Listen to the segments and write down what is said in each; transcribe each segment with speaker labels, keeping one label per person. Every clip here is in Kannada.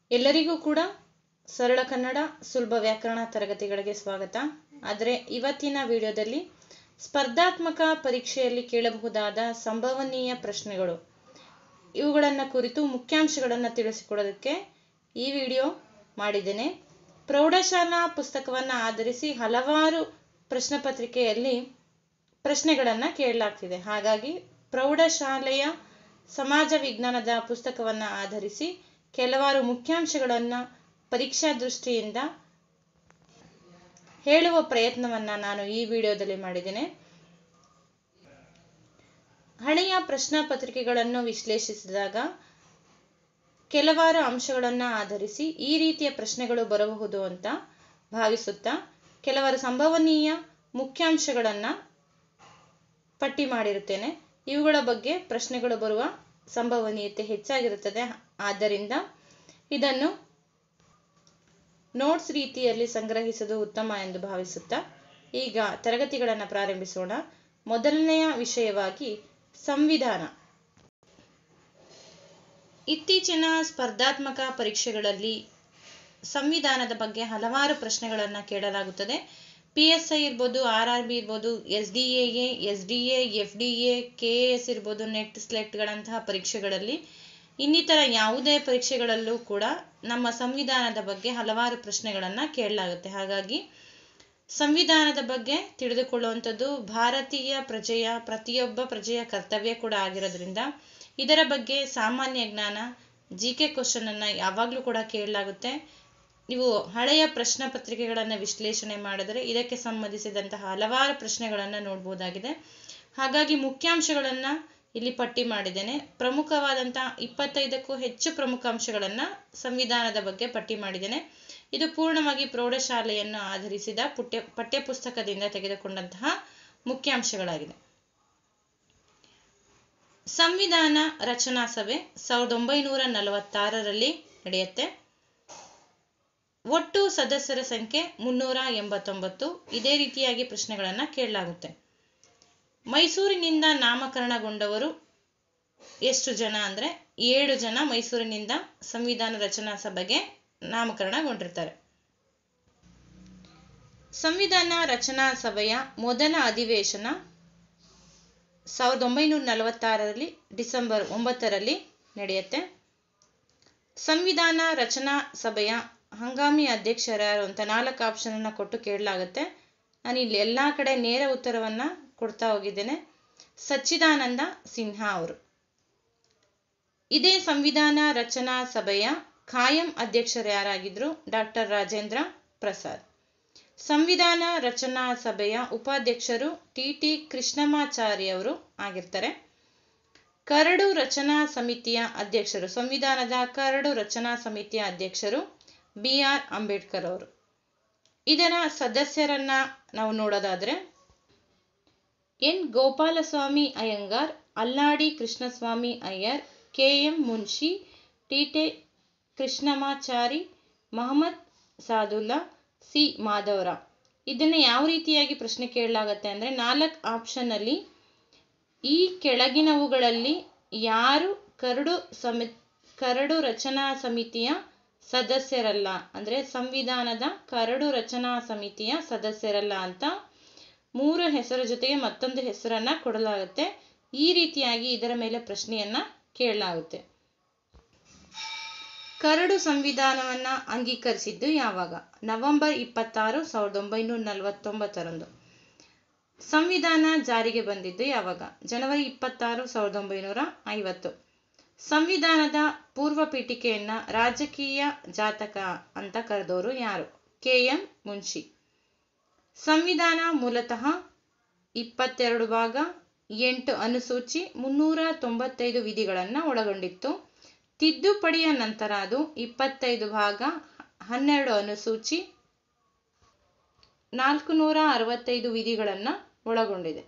Speaker 1: ಎಲ್ಲರಿಗೂ ಕೂಡ ಸರಳ ಕನ್ನಡ ಸುಲಭ ವ್ಯಾಕರಣ ತರಗತಿಗಳಿಗೆ ಸ್ವಾಗತ ಆದರೆ ಇವತ್ತಿನ ವಿಡಿಯೋದಲ್ಲಿ ಸ್ಪರ್ಧಾತ್ಮಕ ಪರೀಕ್ಷೆಯಲ್ಲಿ ಕೇಳಬಹುದಾದ ಸಂಭವನೀಯ ಪ್ರಶ್ನೆಗಳು ಇವುಗಳನ್ನು ಕುರಿತು ಮುಖ್ಯಾಂಶಗಳನ್ನು ತಿಳಿಸಿಕೊಡೋದಕ್ಕೆ ಈ ವಿಡಿಯೋ ಮಾಡಿದ್ದೇನೆ ಪ್ರೌಢಶಾಲಾ ಪುಸ್ತಕವನ್ನು ಆಧರಿಸಿ ಹಲವಾರು ಪ್ರಶ್ನೆ ಪತ್ರಿಕೆಯಲ್ಲಿ ಪ್ರಶ್ನೆಗಳನ್ನು ಕೇಳಲಾಗ್ತಿದೆ ಹಾಗಾಗಿ ಪ್ರೌಢಶಾಲೆಯ ಸಮಾಜ ವಿಜ್ಞಾನದ ಪುಸ್ತಕವನ್ನು ಆಧರಿಸಿ ಕೆಲವಾರು ಮುಖ್ಯಾಂಶಗಳನ್ನು ಪರೀಕ್ಷಾ ದೃಷ್ಟಿಯಿಂದ ಹೇಳುವ ಪ್ರಯತ್ನವನ್ನು ನಾನು ಈ ವಿಡಿಯೋದಲ್ಲಿ ಮಾಡಿದ್ದೇನೆ ಹಳೆಯ ಪ್ರಶ್ನಾ ಪತ್ರಿಕೆಗಳನ್ನು ವಿಶ್ಲೇಷಿಸಿದಾಗ ಕೆಲವಾರು ಅಂಶಗಳನ್ನು ಆಧರಿಸಿ ಈ ರೀತಿಯ ಪ್ರಶ್ನೆಗಳು ಬರಬಹುದು ಅಂತ ಭಾವಿಸುತ್ತಾ ಕೆಲವರು ಸಂಭವನೀಯ ಮುಖ್ಯಾಂಶಗಳನ್ನು ಪಟ್ಟಿ ಮಾಡಿರುತ್ತೇನೆ ಇವುಗಳ ಬಗ್ಗೆ ಪ್ರಶ್ನೆಗಳು ಬರುವ ಸಂಭವನೀಯತೆ ಹೆಚ್ಚಾಗಿರುತ್ತದೆ ಆದ್ದರಿಂದ ಇದನ್ನು ನೋಟ್ಸ್ ರೀತಿಯಲ್ಲಿ ಸಂಗ್ರಹಿಸುವುದು ಉತ್ತಮ ಎಂದು ಭಾವಿಸುತ್ತಾ ಈಗ ತರಗತಿಗಳನ್ನು ಪ್ರಾರಂಭಿಸೋಣ ಮೊದಲನೆಯ ವಿಷಯವಾಗಿ ಸಂವಿಧಾನ ಇತ್ತೀಚಿನ ಸ್ಪರ್ಧಾತ್ಮಕ ಪರೀಕ್ಷೆಗಳಲ್ಲಿ ಸಂವಿಧಾನದ ಬಗ್ಗೆ ಹಲವಾರು ಪ್ರಶ್ನೆಗಳನ್ನು ಕೇಳಲಾಗುತ್ತದೆ ಪಿ ಎಸ್ ಐ ಇರ್ಬೋದು ಆರ್ ಆರ್ ಬಿ ಇರ್ಬೋದು S D A S D A F D A K A S ಇರ್ಬೋದು ನೆಟ್ ಸ್ಲೆಟ್ಗಳಂತಹ ಪರೀಕ್ಷೆಗಳಲ್ಲಿ ಇನ್ನಿತರ ಯಾವುದೇ ಪರೀಕ್ಷೆಗಳಲ್ಲೂ ಕೂಡ ನಮ್ಮ ಸಂವಿಧಾನದ ಬಗ್ಗೆ ಹಲವಾರು ಪ್ರಶ್ನೆಗಳನ್ನು ಕೇಳಲಾಗುತ್ತೆ ಹಾಗಾಗಿ ಸಂವಿಧಾನದ ಬಗ್ಗೆ ತಿಳಿದುಕೊಳ್ಳುವಂಥದ್ದು ಭಾರತೀಯ ಪ್ರಜೆಯ ಪ್ರತಿಯೊಬ್ಬ ಪ್ರಜೆಯ ಕರ್ತವ್ಯ ಕೂಡ ಆಗಿರೋದ್ರಿಂದ ಇದರ ಬಗ್ಗೆ ಸಾಮಾನ್ಯ ಜ್ಞಾನ ಜಿ ಕೆ ಕ್ವಶನನ್ನು ಯಾವಾಗಲೂ ಕೂಡ ಕೇಳಲಾಗುತ್ತೆ ನೀವು ಹಳೆಯ ಪ್ರಶ್ನೆ ಪತ್ರಿಕೆಗಳನ್ನು ವಿಶ್ಲೇಷಣೆ ಮಾಡಿದರೆ ಇದಕ್ಕೆ ಸಂಬಂಧಿಸಿದಂತಹ ಹಲವಾರು ಪ್ರಶ್ನೆಗಳನ್ನು ನೋಡ್ಬೋದಾಗಿದೆ ಹಾಗಾಗಿ ಮುಖ್ಯಾಂಶಗಳನ್ನು ಇಲ್ಲಿ ಪಟ್ಟಿ ಮಾಡಿದ್ದೇನೆ ಪ್ರಮುಖವಾದಂತಹ ಇಪ್ಪತ್ತೈದಕ್ಕೂ ಹೆಚ್ಚು ಪ್ರಮುಖ ಅಂಶಗಳನ್ನು ಸಂವಿಧಾನದ ಬಗ್ಗೆ ಪಟ್ಟಿ ಮಾಡಿದ್ದೇನೆ ಇದು ಪೂರ್ಣವಾಗಿ ಪ್ರೌಢಶಾಲೆಯನ್ನು ಆಧರಿಸಿದ ಪುಟ್ಯ ಪಠ್ಯಪುಸ್ತಕದಿಂದ ತೆಗೆದುಕೊಂಡಂತಹ ಮುಖ್ಯಾಂಶಗಳಾಗಿದೆ ಸಂವಿಧಾನ ರಚನಾ ಸಭೆ ಸಾವಿರದ ಒಂಬೈನೂರ ನಲವತ್ತಾರರಲ್ಲಿ ನಡೆಯುತ್ತೆ ಒಟ್ಟು ಸದಸ್ಯರ ಸಂಖ್ಯೆ ಮುನ್ನೂರ ಎಂಬತ್ತೊಂಬತ್ತು ಇದೇ ರೀತಿಯಾಗಿ ಪ್ರಶ್ನೆಗಳನ್ನು ಕೇಳಲಾಗುತ್ತೆ ಮೈಸೂರಿನಿಂದ ನಾಮಕರಣಗೊಂಡವರು ಎಷ್ಟು ಜನ ಅಂದರೆ ಏಳು ಜನ ಮೈಸೂರಿನಿಂದ ಸಂವಿಧಾನ ರಚನಾ ಸಭೆಗೆ ನಾಮಕರಣಗೊಂಡಿರ್ತಾರೆ ಸಂವಿಧಾನ ರಚನಾ ಸಭೆಯ ಮೊದಲ ಅಧಿವೇಶನ ಸಾವಿರದ ಒಂಬೈನೂರ ನಲವತ್ತಾರರಲ್ಲಿ ಡಿಸೆಂಬರ್ ಒಂಬತ್ತರಲ್ಲಿ ನಡೆಯುತ್ತೆ ಸಂವಿಧಾನ ರಚನಾ ಸಭೆಯ ಹಂಗಾಮಿ ಅಧ್ಯಕ್ಷರ್ಯಾರು ಅಂತ ನಾಲ್ಕು ಆಪ್ಷನನ್ನು ಕೊಟ್ಟು ಕೇಳಲಾಗುತ್ತೆ ನಾನು ಇಲ್ಲಿ ಎಲ್ಲ ಕಡೆ ನೇರ ಉತ್ತರವನ್ನು ಕೊಡ್ತಾ ಹೋಗಿದ್ದೇನೆ ಸಚ್ಚಿದಾನಂದ ಸಿನ್ಹಾ ಅವರು ಇದೇ ಸಂವಿಧಾನ ರಚನಾ ಸಭೆಯ ಖಾಯಂ ಅಧ್ಯಕ್ಷರು ಯಾರಾಗಿದ್ರು ಡಾಕ್ಟರ್ ರಾಜೇಂದ್ರ ಪ್ರಸಾದ್ ಸಂವಿಧಾನ ರಚನಾ ಸಭೆಯ ಉಪಾಧ್ಯಕ್ಷರು ಟಿ ಟಿ ಕೃಷ್ಣಮಾಚಾರಿ ಅವರು ಆಗಿರ್ತಾರೆ ಕರಡು ರಚನಾ ಸಮಿತಿಯ ಅಧ್ಯಕ್ಷರು ಸಂವಿಧಾನದ ಕರಡು ರಚನಾ ಸಮಿತಿಯ ಅಧ್ಯಕ್ಷರು ಬಿ ಆರ್ ಅಂಬೇಡ್ಕರ್ ಅವರು ಇದರ ಸದಸ್ಯರನ್ನ ನಾವು ನೋಡೋದಾದ್ರೆ N Gopalaswami Ayyangar Alladi Krishnaswami Ayyar K M Munshi T Krishnamachari Mohammed Saadulla C Madhavrao ಇದನ್ನು ಯಾವ ರೀತಿಯಾಗಿ ಪ್ರಶ್ನೆ ಕೇಳಲಾಗತ್ತೆ ಅಂದರೆ ನಾಲ್ಕು ಆಪ್ಷನ್ನಲ್ಲಿ ಈ ಕೆಳಗಿನವುಗಳಲ್ಲಿ ಯಾರು ಕರಡು ಸಮಿ ಕರಡು ರಚನಾ ಸಮಿತಿಯ ಸದಸ್ಯರಲ್ಲ ಅಂದರೆ ಸಂವಿಧಾನದ ಕರಡು ರಚನಾ ಸಮಿತಿಯ ಸದಸ್ಯರಲ್ಲ ಅಂತ ಮೂರು ಹೆಸರ ಜೊತೆಗೆ ಮತ್ತೊಂದು ಹೆಸರನ್ನ ಕೊಡಲಾಗುತ್ತೆ ಈ ರೀತಿಯಾಗಿ ಇದರ ಮೇಲೆ ಪ್ರಶ್ನೆಯನ್ನ ಕೇಳಲಾಗುತ್ತೆ ಕರಡು ಸಂವಿಧಾನವನ್ನ ಅಂಗೀಕರಿಸಿದ್ದು ಯಾವಾಗ ನವೆಂಬರ್ ಇಪ್ಪತ್ತಾರು ಸಾವಿರದ ಒಂಬೈನೂರ ನಲವತ್ತೊಂಬತ್ತರಂದು ಸಂವಿಧಾನ ಜಾರಿಗೆ ಬಂದಿದ್ದು ಯಾವಾಗ ಜನವರಿ ಇಪ್ಪತ್ತಾರು ಸಾವಿರದ ಒಂಬೈನೂರ ಐವತ್ತು ಸಂವಿಧಾನದ ಪೂರ್ವ ಪೀಠಿಕೆಯನ್ನ ರಾಜಕೀಯ ಜಾತಕ ಅಂತ ಕರೆದವರು ಯಾರು ಕೆ ಎಂ ಮುನ್ಷಿ ಸಂವಿಧಾನ ಮೂಲತಃ ಇಪ್ಪತ್ತೆರಡು ಭಾಗ ಎಂಟು ಅನುಸೂಚಿ ಮುನ್ನೂರ ತೊಂಬತ್ತೈದು ವಿಧಿಗಳನ್ನು ಒಳಗೊಂಡಿತ್ತು ತಿದ್ದುಪಡಿಯ ನಂತರ ಅದು ಇಪ್ಪತ್ತೈದು ಭಾಗ ಹನ್ನೆರಡು ಅನುಸೂಚಿ ನಾಲ್ಕು ನೂರ ಅರವತ್ತೈದು ವಿಧಿಗಳನ್ನು ಒಳಗೊಂಡಿದೆ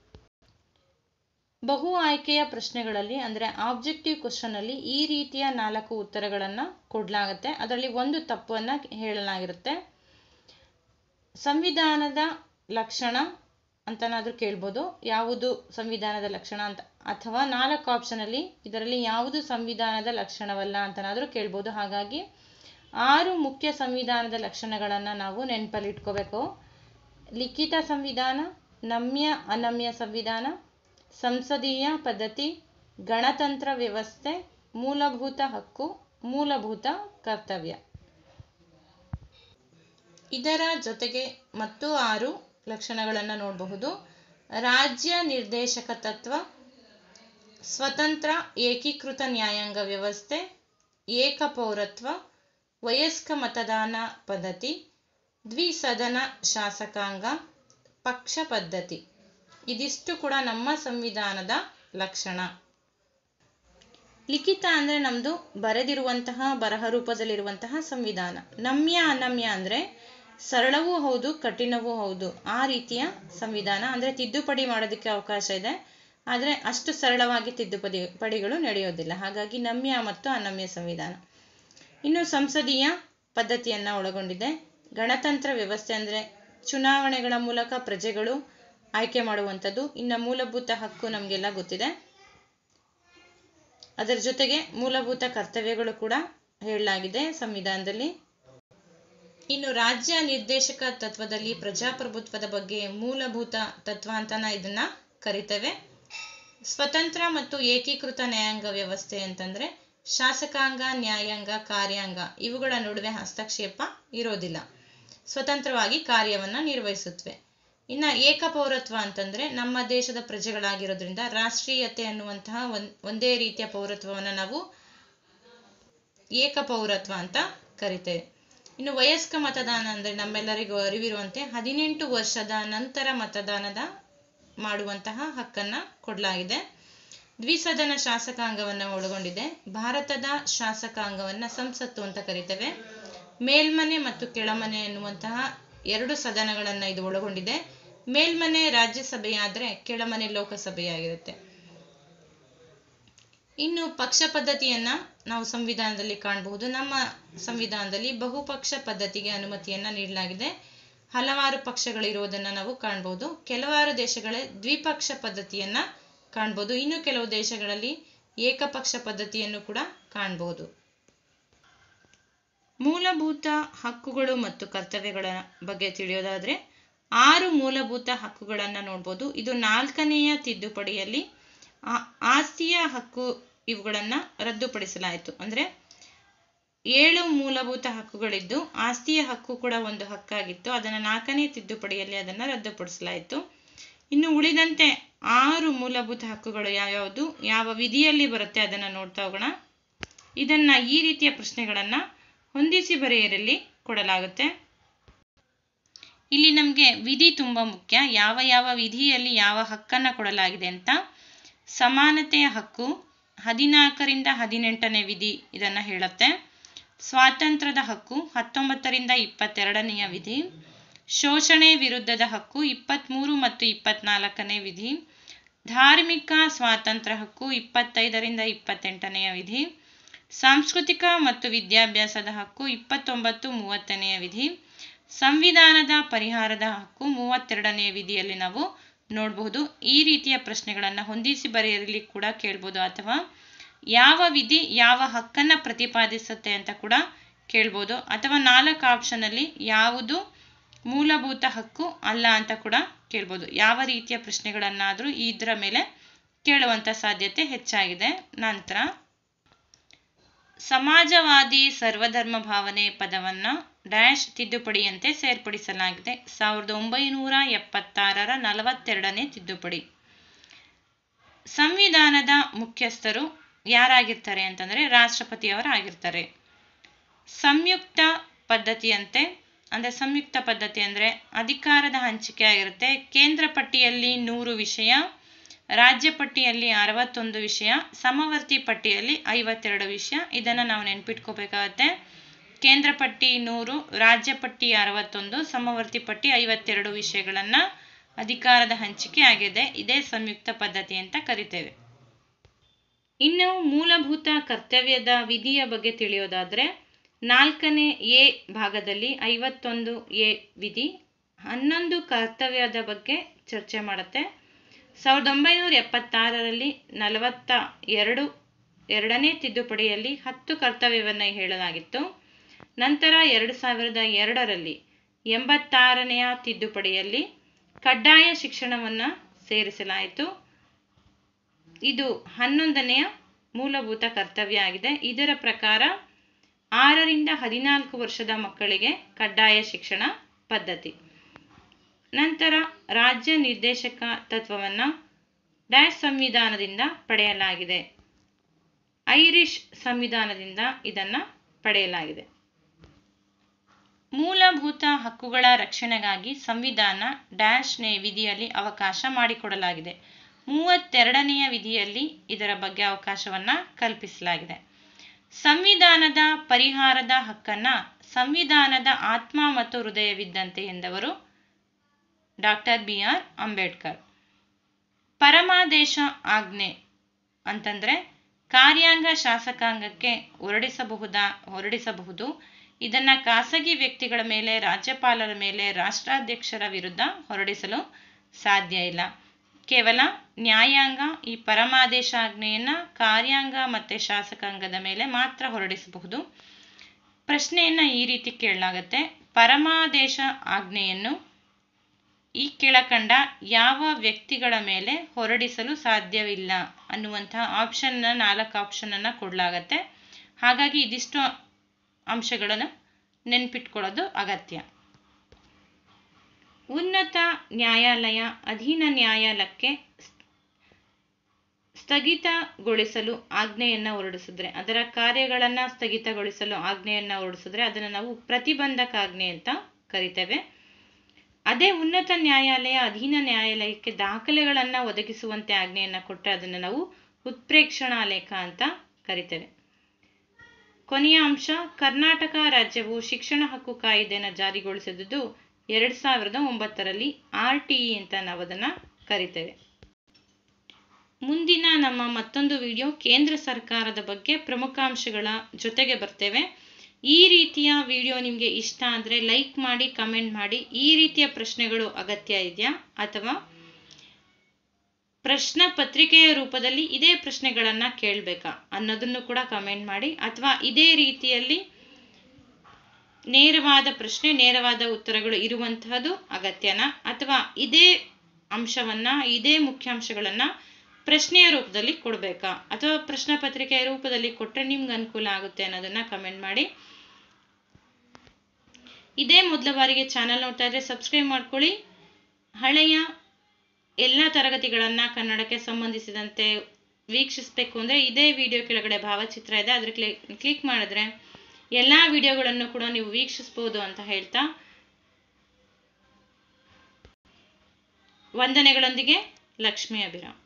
Speaker 1: ಬಹು ಆಯ್ಕೆಯ ಪ್ರಶ್ನೆಗಳಲ್ಲಿ ಅಂದರೆ ಆಬ್ಜೆಕ್ಟಿವ್ ಕ್ವಶನ್ ಅಲ್ಲಿ ಈ ರೀತಿಯ ನಾಲ್ಕು ಉತ್ತರಗಳನ್ನು ಕೊಡಲಾಗುತ್ತೆ ಅದರಲ್ಲಿ ಒಂದು ತಪ್ಪನ್ನು ಹೇಳಲಾಗಿರುತ್ತೆ ಸಂವಿಧಾನದ ಲಕ್ಷಣ ಅಂತನಾದರೂ ಕೇಳ್ಬೋದು ಯಾವುದು ಸಂವಿಧಾನದ ಲಕ್ಷಣ ಅಂತ ಅಥವಾ ನಾಲ್ಕು ಆಪ್ಷನಲ್ಲಿ ಇದರಲ್ಲಿ ಯಾವುದು ಸಂವಿಧಾನದ ಲಕ್ಷಣವಲ್ಲ ಅಂತನಾದರೂ ಕೇಳ್ಬೋದು ಹಾಗಾಗಿ ಆರು ಮುಖ್ಯ ಸಂವಿಧಾನದ ಲಕ್ಷಣಗಳನ್ನು ನಾವು ನೆನಪಲ್ಲಿ ಇಟ್ಕೋಬೇಕು ಲಿಖಿತ ಸಂವಿಧಾನ ನಮ್ಯ ಅನಮ್ಯ ಸಂವಿಧಾನ ಸಂಸದೀಯ ಪದ್ಧತಿ ಗಣತಂತ್ರ ವ್ಯವಸ್ಥೆ ಮೂಲಭೂತ ಹಕ್ಕು ಮೂಲಭೂತ ಕರ್ತವ್ಯ ಇದರ ಜೊತೆಗೆ ಮತ್ತು ಆರು ಲಕ್ಷಣಗಳನ್ನು ನೋಡಬಹುದು ರಾಜ್ಯ ನಿರ್ದೇಶಕ ತತ್ವ ಸ್ವತಂತ್ರ ಏಕೀಕೃತ ನ್ಯಾಯಾಂಗ ವ್ಯವಸ್ಥೆ ಏಕಪೌರತ್ವ ವಯಸ್ಕ ಮತದಾನ ಪದ್ಧತಿ ದ್ವಿಸದನ ಶಾಸಕಾಂಗ ಪಕ್ಷ ಪದ್ಧತಿ ಇದಿಷ್ಟು ಕೂಡ ನಮ್ಮ ಸಂವಿಧಾನದ ಲಕ್ಷಣ ಲಿಖಿತ ಅಂದರೆ ನಮ್ಮದು ಬರೆದಿರುವಂತಹ ಬರಹ ರೂಪದಲ್ಲಿರುವಂತಹ ಸಂವಿಧಾನ ನಮ್ಯ ಅನಮ್ಯ ಅಂದರೆ ಸರಳವೂ ಹೌದು ಕಠಿಣವೂ ಹೌದು ಆ ರೀತಿಯ ಸಂವಿಧಾನ ಅಂದರೆ ತಿದ್ದುಪಡಿ ಮಾಡೋದಕ್ಕೆ ಅವಕಾಶ ಇದೆ ಆದರೆ ಅಷ್ಟು ಸರಳವಾಗಿ ತಿದ್ದುಪಡಿ ಪಡಿಗಳು ನಡೆಯೋದಿಲ್ಲ ಹಾಗಾಗಿ ನಮ್ಯ ಮತ್ತು ಅನಮ್ಯ ಸಂವಿಧಾನ ಇನ್ನು ಸಂಸದೀಯ ಪದ್ಧತಿಯನ್ನು ಒಳಗೊಂಡಿದೆ ಗಣತಂತ್ರ ವ್ಯವಸ್ಥೆ ಅಂದರೆ ಚುನಾವಣೆಗಳ ಮೂಲಕ ಪ್ರಜೆಗಳು ಆಯ್ಕೆ ಮಾಡುವಂಥದ್ದು ಇನ್ನು ಮೂಲಭೂತ ಹಕ್ಕು ನಮಗೆಲ್ಲ ಗೊತ್ತಿದೆ ಅದರ ಜೊತೆಗೆ ಮೂಲಭೂತ ಕರ್ತವ್ಯಗಳು ಕೂಡ ಹೇಳಲಾಗಿದೆ ಸಂವಿಧಾನದಲ್ಲಿ ಇನ್ನು ರಾಜ್ಯ ನಿರ್ದೇಶಕ ತತ್ವದಲ್ಲಿ ಪ್ರಜಾಪ್ರಭುತ್ವದ ಬಗ್ಗೆ ಮೂಲಭೂತ ತತ್ವ ಅಂತನ ಇದನ್ನ ಕರಿತೇವೆ ಸ್ವತಂತ್ರ ಮತ್ತು ಏಕೀಕೃತ ನ್ಯಾಯಾಂಗ ವ್ಯವಸ್ಥೆ ಅಂತಂದ್ರೆ ಶಾಸಕಾಂಗ ನ್ಯಾಯಾಂಗ ಕಾರ್ಯಾಂಗ ಇವುಗಳ ನಡುವೆ ಹಸ್ತಕ್ಷೇಪ ಇರೋದಿಲ್ಲ ಸ್ವತಂತ್ರವಾಗಿ ಕಾರ್ಯವನ್ನ ನಿರ್ವಹಿಸುತ್ತವೆ ಇನ್ನು ಏಕಪೌರತ್ವ ಅಂತಂದ್ರೆ ನಮ್ಮ ದೇಶದ ಪ್ರಜೆಗಳಾಗಿರೋದ್ರಿಂದ ರಾಷ್ಟ್ರೀಯತೆ ಅನ್ನುವಂತಹ ಒಂದೇ ರೀತಿಯ ಪೌರತ್ವವನ್ನು ನಾವು ಏಕಪೌರತ್ವ ಅಂತ ಕರಿತೇವೆ ಇನ್ನು ವಯಸ್ಕ ಮತದಾನ ಅಂದರೆ ನಮ್ಮೆಲ್ಲರಿಗೂ ಅರಿವಿರುವಂತೆ ಹದಿನೆಂಟು ವರ್ಷದ ನಂತರ ಮತದಾನದ ಮಾಡುವಂತಹ ಹಕ್ಕನ್ನು ಕೊಡಲಾಗಿದೆ ದ್ವಿಸದನ ಶಾಸಕಾಂಗವನ್ನು ಒಳಗೊಂಡಿದೆ ಭಾರತದ ಶಾಸಕಾಂಗವನ್ನು ಸಂಸತ್ತು ಅಂತ ಕರಿತೇವೆ ಮೇಲ್ಮನೆ ಮತ್ತು ಕೆಳಮನೆ ಎನ್ನುವಂತಹ ಎರಡು ಸದನಗಳನ್ನು ಇದು ಒಳಗೊಂಡಿದೆ ಮೇಲ್ಮನೆ ರಾಜ್ಯಸಭೆಯಾದರೆ ಕೆಳಮನೆ ಲೋಕಸಭೆಯಾಗಿರುತ್ತೆ ಇನ್ನು ಪಕ್ಷ ಪದ್ಧತಿಯನ್ನ ನಾವು ಸಂವಿಧಾನದಲ್ಲಿ ಕಾಣಬಹುದು ನಮ್ಮ ಸಂವಿಧಾನದಲ್ಲಿ ಬಹುಪಕ್ಷ ಪದ್ಧತಿಗೆ ಅನುಮತಿಯನ್ನ ನೀಡಲಾಗಿದೆ ಹಲವಾರು ಪಕ್ಷಗಳಿರುವುದನ್ನು ನಾವು ಕಾಣಬಹುದು ಕೆಲವಾರು ದೇಶಗಳೇ ದ್ವಿಪಕ್ಷ ಪದ್ಧತಿಯನ್ನ ಕಾಣಬಹುದು ಇನ್ನು ಕೆಲವು ದೇಶಗಳಲ್ಲಿ ಏಕಪಕ್ಷ ಪದ್ಧತಿಯನ್ನು ಕೂಡ ಕಾಣಬಹುದು ಮೂಲಭೂತ ಹಕ್ಕುಗಳು ಮತ್ತು ಕರ್ತವ್ಯಗಳ ಬಗ್ಗೆ ತಿಳಿಯೋದಾದ್ರೆ ಆರು ಮೂಲಭೂತ ಹಕ್ಕುಗಳನ್ನು ನೋಡ್ಬೋದು ಇದು ನಾಲ್ಕನೆಯ ತಿದ್ದುಪಡಿಯಲ್ಲಿ ಆಸ್ತಿಯ ಹಕ್ಕು ಇವುಗಳನ್ನು ರದ್ದುಪಡಿಸಲಾಯಿತು ಅಂದರೆ ಏಳು ಮೂಲಭೂತ ಹಕ್ಕುಗಳಿದ್ದು ಆಸ್ತಿಯ ಹಕ್ಕು ಕೂಡ ಒಂದು ಹಕ್ಕಾಗಿತ್ತು ಅದನ್ನು ನಾಲ್ಕನೇ ತಿದ್ದುಪಡಿಯಲ್ಲಿ ಅದನ್ನು ರದ್ದುಪಡಿಸಲಾಯಿತು ಇನ್ನು ಉಳಿದಂತೆ ಆರು ಮೂಲಭೂತ ಹಕ್ಕುಗಳು ಯಾವ್ಯಾವುದು ಯಾವ ವಿಧಿಯಲ್ಲಿ ಬರುತ್ತೆ ಅದನ್ನು ನೋಡ್ತಾ ಹೋಗೋಣ ಇದನ್ನ ಈ ರೀತಿಯ ಪ್ರಶ್ನೆಗಳನ್ನು ಹೊಂದಿಸಿ ಬರೆಯರಲ್ಲಿ ಕೊಡಲಾಗುತ್ತೆ ಇಲ್ಲಿ ನಮಗೆ ವಿಧಿ ತುಂಬ ಮುಖ್ಯ ಯಾವ ಯಾವ ವಿಧಿಯಲ್ಲಿ ಯಾವ ಹಕ್ಕನ್ನು ಕೊಡಲಾಗಿದೆ ಅಂತ ಸಮಾನತೆಯ ಹಕ್ಕು ಹದಿನಾಲ್ಕರಿಂದ ಹದಿನೆಂಟನೇ ವಿಧಿ ಇದನ್ನು ಹೇಳುತ್ತೆ ಸ್ವಾತಂತ್ರ್ಯದ ಹಕ್ಕು ಹತ್ತೊಂಬತ್ತರಿಂದ ಇಪ್ಪತ್ತೆರಡನೆಯ ವಿಧಿ ಶೋಷಣೆ ವಿರುದ್ಧದ ಹಕ್ಕು ಇಪ್ಪತ್ತ್ಮೂರು ಮತ್ತು ಇಪ್ಪತ್ನಾಲ್ಕನೇ ವಿಧಿ ಧಾರ್ಮಿಕ ಸ್ವಾತಂತ್ರ್ಯ ಹಕ್ಕು ಇಪ್ಪತ್ತೈದರಿಂದ ಇಪ್ಪತ್ತೆಂಟನೆಯ ವಿಧಿ ಸಾಂಸ್ಕೃತಿಕ ಮತ್ತು ವಿದ್ಯಾಭ್ಯಾಸದ ಹಕ್ಕು ಇಪ್ಪತ್ತೊಂಬತ್ತು ಮೂವತ್ತನೆಯ ವಿಧಿ ಸಂವಿಧಾನದ ಪರಿಹಾರದ ಹಕ್ಕು ಮೂವತ್ತೆರಡನೆಯ ವಿಧಿಯಲ್ಲಿ ನಾವು ನೋಡಬಹುದು ಈ ರೀತಿಯ ಪ್ರಶ್ನೆಗಳನ್ನು ಹೊಂದಿಸಿ ಬರೆಯಲಿ ಕೂಡ ಕೇಳ್ಬೋದು ಅಥವಾ ಯಾವ ವಿಧಿ ಯಾವ ಹಕ್ಕನ್ನು ಪ್ರತಿಪಾದಿಸುತ್ತೆ ಅಂತ ಕೂಡ ಕೇಳ್ಬೋದು ಅಥವಾ ನಾಲ್ಕು ಆಪ್ಷನಲ್ಲಿ ಯಾವುದು ಮೂಲಭೂತ ಹಕ್ಕು ಅಲ್ಲ ಅಂತ ಕೂಡ ಕೇಳ್ಬೋದು ಯಾವ ರೀತಿಯ ಪ್ರಶ್ನೆಗಳನ್ನಾದರೂ ಇದರ ಮೇಲೆ ಕೇಳುವಂಥ ಸಾಧ್ಯತೆ ಹೆಚ್ಚಾಗಿದೆ ನಂತರ ಸಮಾಜವಾದಿ ಸರ್ವಧರ್ಮ ಭಾವನೆ ಪದವನ್ನು ಡ್ಯಾಶ್ ತಿದ್ದುಪಡಿಯಂತೆ ಸೇರ್ಪಡಿಸಲಾಗಿದೆ ಸಾವಿರದ ಒಂಬೈನೂರ ಎಪ್ಪತ್ತಾರರ ನಲವತ್ತೆರಡನೇ ತಿದ್ದುಪಡಿ ಸಂವಿಧಾನದ ಮುಖ್ಯಸ್ಥರು ಯಾರಾಗಿರ್ತಾರೆ ಅಂತಂದರೆ ರಾಷ್ಟ್ರಪತಿಯವರಾಗಿರ್ತಾರೆ ಸಂಯುಕ್ತ ಪದ್ಧತಿಯಂತೆ ಅಂದರೆ ಸಂಯುಕ್ತ ಪದ್ಧತಿ ಅಂದರೆ ಅಧಿಕಾರದ ಹಂಚಿಕೆ ಆಗಿರುತ್ತೆ ಕೇಂದ್ರ ಪಟ್ಟಿಯಲ್ಲಿ ನೂರು ವಿಷಯ ರಾಜ್ಯ ಪಟ್ಟಿಯಲ್ಲಿ ಅರವತ್ತೊಂದು ವಿಷಯ ಸಮವರ್ತಿ ಪಟ್ಟಿಯಲ್ಲಿ ಐವತ್ತೆರಡು ವಿಷಯ ಇದನ್ನು ನಾವು ನೆನ್ಪಿಟ್ಕೋಬೇಕಾಗತ್ತೆ ಕೇಂದ್ರ ಪಟ್ಟಿ ನೂರು ರಾಜ್ಯ ಪಟ್ಟಿ ಅರವತ್ತೊಂದು ಸಮವರ್ತಿ ಪಟ್ಟಿ ಐವತ್ತೆರಡು ವಿಷಯಗಳನ್ನು ಅಧಿಕಾರದ ಹಂಚಿಕೆ ಆಗಿದೆ ಇದೇ ಸಂಯುಕ್ತ ಪದ್ಧತಿ ಅಂತ ಕರಿತೇವೆ ಇನ್ನು ಮೂಲಭೂತ ಕರ್ತವ್ಯದ ವಿಧಿಯ ಬಗ್ಗೆ ತಿಳಿಯೋದಾದರೆ ನಾಲ್ಕನೇ ಎ ಭಾಗದಲ್ಲಿ ಐವತ್ತೊಂದು ಎ ವಿಧಿ ಹನ್ನೊಂದು ಕರ್ತವ್ಯದ ಬಗ್ಗೆ ಚರ್ಚೆ ಮಾಡುತ್ತೆ ಸಾವಿರದ ಒಂಬೈನೂರ ಎಪ್ಪತ್ತಾರರಲ್ಲಿ ನಲವತ್ತ ಎರಡು ಎರಡನೇ ತಿದ್ದುಪಡಿಯಲ್ಲಿ ಹತ್ತು ಕರ್ತವ್ಯವನ್ನು ಹೇಳಲಾಗಿತ್ತು ನಂತರ ಎರಡು ಸಾವಿರದ ಎರಡರಲ್ಲಿ ಎಂಬತ್ತಾರನೆಯ ತಿದ್ದುಪಡಿಯಲ್ಲಿ ಕಡ್ಡಾಯ ಶಿಕ್ಷಣವನ್ನು ಸೇರಿಸಲಾಯಿತು ಇದು ಹನ್ನೊಂದನೆಯ ಮೂಲಭೂತ ಕರ್ತವ್ಯ ಆಗಿದೆ ಇದರ ಪ್ರಕಾರ ಆರರಿಂದ ಹದಿನಾಲ್ಕು ವರ್ಷದ ಮಕ್ಕಳಿಗೆ ಕಡ್ಡಾಯ ಶಿಕ್ಷಣ ಪದ್ಧತಿ ನಂತರ ರಾಜ್ಯ ನಿರ್ದೇಶಕ ತತ್ವವನ್ನು ಡ್ಯಾಶ್ ಸಂವಿಧಾನದಿಂದ ಪಡೆಯಲಾಗಿದೆ ಐರಿಷ್ ಸಂವಿಧಾನದಿಂದ ಇದನ್ನು ಪಡೆಯಲಾಗಿದೆ ಮೂಲಭೂತ ಹಕ್ಕುಗಳ ರಕ್ಷಣೆಗಾಗಿ ಸಂವಿಧಾನ ಡ್ಯಾಶ್ನೇ ವಿಧಿಯಲ್ಲಿ ಅವಕಾಶ ಮಾಡಿಕೊಡಲಾಗಿದೆ ಮೂವತ್ತೆರಡನೆಯ ವಿಧಿಯಲ್ಲಿ ಇದರ ಬಗ್ಗೆ ಅವಕಾಶವನ್ನು ಕಲ್ಪಿಸಲಾಗಿದೆ ಸಂವಿಧಾನದ ಪರಿಹಾರದ ಹಕ್ಕನ್ನು ಸಂವಿಧಾನದ ಆತ್ಮ ಮತ್ತು ಹೃದಯವಿದ್ದಂತೆ ಎಂದವರು ಡಾಕ್ಟರ್ ಬಿ ಆರ್ ಅಂಬೇಡ್ಕರ್ ಪರಮಾದೇಶ ಆಜ್ಞೆ ಅಂತಂದ್ರೆ ಕಾರ್ಯಾಂಗ ಶಾಸಕಾಂಗಕ್ಕೆ ಹೊರಡಿಸಬಹುದಾ ಹೊರಡಿಸಬಹುದು ಇದನ್ನ ಖಾಸಗಿ ವ್ಯಕ್ತಿಗಳ ಮೇಲೆ ರಾಜ್ಯಪಾಲರ ಮೇಲೆ ರಾಷ್ಟ್ರಾಧ್ಯಕ್ಷರ ವಿರುದ್ಧ ಹೊರಡಿಸಲು ಸಾಧ್ಯ ಇಲ್ಲ ಕೇವಲ ನ್ಯಾಯಾಂಗ ಈ ಪರಮಾದೇಶಾಜ್ಞೆಯನ್ನ ಕಾರ್ಯಾಂಗ ಮತ್ತೆ ಶಾಸಕಾಂಗದ ಮೇಲೆ ಮಾತ್ರ ಹೊರಡಿಸಬಹುದು ಪ್ರಶ್ನೆಯನ್ನ ಈ ರೀತಿ ಕೇಳಲಾಗತ್ತೆ ಪರಮಾದೇಶ ಆಜ್ಞೆಯನ್ನು ಈ ಕೆಳಕಂಡ ಯಾವ ವ್ಯಕ್ತಿಗಳ ಮೇಲೆ ಹೊರಡಿಸಲು ಸಾಧ್ಯವಿಲ್ಲ ಅನ್ನುವಂತಹ ಆಪ್ಷನ್ ನಾಲ್ಕು ಆಪ್ಷನ್ ಅನ್ನ ಕೊಡಲಾಗತ್ತೆ ಹಾಗಾಗಿ ಇದಿಷ್ಟು ಅಂಶಗಳನ್ನು ನೆನ್ಪಿಟ್ಕೊಳ್ಳೋದು ಅಗತ್ಯ ಉನ್ನತ ನ್ಯಾಯಾಲಯ ಅಧೀನ ನ್ಯಾಯಾಲಯಕ್ಕೆ ಸ್ಥಗಿತಗೊಳಿಸಲು ಆಜ್ಞೆಯನ್ನ ಹೊರಡಿಸಿದ್ರೆ ಅದರ ಕಾರ್ಯಗಳನ್ನ ಸ್ಥಗಿತಗೊಳಿಸಲು ಆಜ್ಞೆಯನ್ನ ಹೊರಡಿಸಿದ್ರೆ ಅದನ್ನು ನಾವು ಪ್ರತಿಬಂಧಕ ಆಜ್ಞೆ ಅಂತ ಕರಿತೇವೆ ಅದೇ ಉನ್ನತ ನ್ಯಾಯಾಲಯ ಅಧೀನ ನ್ಯಾಯಾಲಯಕ್ಕೆ ದಾಖಲೆಗಳನ್ನು ಒದಗಿಸುವಂತೆ ಆಜ್ಞೆಯನ್ನು ಕೊಟ್ಟರೆ ಅದನ್ನು ನಾವು ಉತ್ಪ್ರೇಕ್ಷಣಾಲೇಖ ಅಂತ ಕರಿತೇವೆ ಕೊನೆಯ ಅಂಶ ಕರ್ನಾಟಕ ರಾಜ್ಯವು ಶಿಕ್ಷಣ ಹಕ್ಕು ಕಾಯ್ದೆಯನ್ನು ಜಾರಿಗೊಳಿಸಿದ್ದು ಎರಡು ಸಾವಿರದ ಒಂಬತ್ತರಲ್ಲಿ ಆರ್ ಟಿ ಇ ಅಂತ ನಾವು ಅದನ್ನು ಕರಿತೇವೆ ಮುಂದಿನ ನಮ್ಮ ಮತ್ತೊಂದು ವಿಡಿಯೋ ಕೇಂದ್ರ ಸರ್ಕಾರದ ಬಗ್ಗೆ ಪ್ರಮುಖ ಅಂಶಗಳ ಜೊತೆಗೆ ಬರ್ತೇವೆ ಈ ರೀತಿಯ ವಿಡಿಯೋ ನಿಮಗೆ ಇಷ್ಟ ಅಂದರೆ ಲೈಕ್ ಮಾಡಿ ಕಮೆಂಟ್ ಮಾಡಿ ಈ ರೀತಿಯ ಪ್ರಶ್ನೆಗಳು ಅಗತ್ಯ ಇದೆಯಾ ಅಥವಾ ಪ್ರಶ್ನ ಪತ್ರಿಕೆಯ ರೂಪದಲ್ಲಿ ಇದೇ ಪ್ರಶ್ನೆಗಳನ್ನು ಕೇಳಬೇಕಾ ಅನ್ನೋದನ್ನು ಕೂಡ ಕಮೆಂಟ್ ಮಾಡಿ ಅಥವಾ ಇದೇ ರೀತಿಯಲ್ಲಿ ನೇರವಾದ ಪ್ರಶ್ನೆ ನೇರವಾದ ಉತ್ತರಗಳು ಇರುವಂತಹದ್ದು ಅಗತ್ಯನಾ ಅಥವಾ ಇದೇ ಅಂಶವನ್ನ ಇದೇ ಮುಖ್ಯಾಂಶಗಳನ್ನ ಪ್ರಶ್ನೆಯ ರೂಪದಲ್ಲಿ ಕೊಡಬೇಕಾ ಅಥವಾ ಪ್ರಶ್ನೆ ಪತ್ರಿಕೆಯ ರೂಪದಲ್ಲಿ ಕೊಟ್ಟರೆ ನಿಮ್ಗೆ ಅನುಕೂಲ ಆಗುತ್ತೆ ಅನ್ನೋದನ್ನ ಕಮೆಂಟ್ ಮಾಡಿ ಇದೇ ಮೊದಲ ಬಾರಿಗೆ ಚಾನಲ್ ನೋಡ್ತಾ ಇದ್ರೆ ಸಬ್ಸ್ಕ್ರೈಬ್ ಮಾಡ್ಕೊಳ್ಳಿ ಹಳೆಯ ಎಲ್ಲ ತರಗತಿಗಳನ್ನು ಕನ್ನಡಕ್ಕೆ ಸಂಬಂಧಿಸಿದಂತೆ ವೀಕ್ಷಿಸಬೇಕು ಅಂದರೆ ಇದೇ ವಿಡಿಯೋ ಕೆಳಗಡೆ ಭಾವಚಿತ್ರ ಇದೆ ಅದ್ರ ಕ್ಲಿಕ್ ಕ್ಲಿಕ್ ಮಾಡಿದ್ರೆ ಎಲ್ಲ ವಿಡಿಯೋಗಳನ್ನು ಕೂಡ ನೀವು ವೀಕ್ಷಿಸ್ಬೋದು ಅಂತ ಹೇಳ್ತಾ ವಂದನೆಗಳೊಂದಿಗೆ ಲಕ್ಷ್ಮೀ ಅಭಿರಾಮ್